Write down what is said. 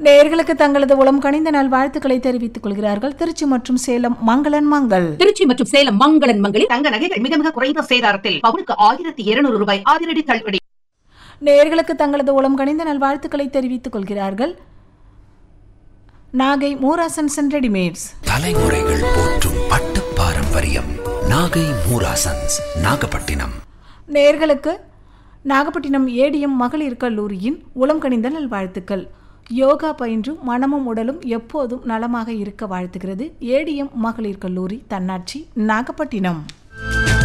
நேயர்களுக்கு தங்களது உளம் கனிந்த நாள் வாழ்த்துக்களை தெரிவித்துக் கொள்கிறார்கள் திருச்சி மற்றும் சேலம் மங்களன் மங்கள் திருச்சி மற்றும் சேலம் மங்களன் மங்களில் தங்க நகைகள் மிக மிக குறைந்த சேதாரத்தில் பவுனுக்கு ஆயிரத்தி இருநூறு ரூபாய் அதிரடி தள்ளுபடி நேயர்களுக்கு தங்களது உளம் கனிந்த நாள் வாழ்த்துக்களை தெரிவித்துக் கொள்கிறார்கள் நாகை மூராசன் சென் ரெடிமேட்ஸ் தலைமுறைகள் போற்றும் பட்டு பாரம்பரியம் நாகை மூராசன்ஸ் நாகப்பட்டினம் நேயர்களுக்கு நாகப்பட்டினம் ஏடிஎம் மகளிர் கல்லூரியின் உளம் கனிந்த நல்வாழ்த்துக்கள் யோகா பயின்று மனமும் உடலும் எப்போதும் நலமாக இருக்க வாழ்த்துகிறது ஏடிஎம் மகளிர் கல்லூரி தன்னாட்சி நாகப்பட்டினம்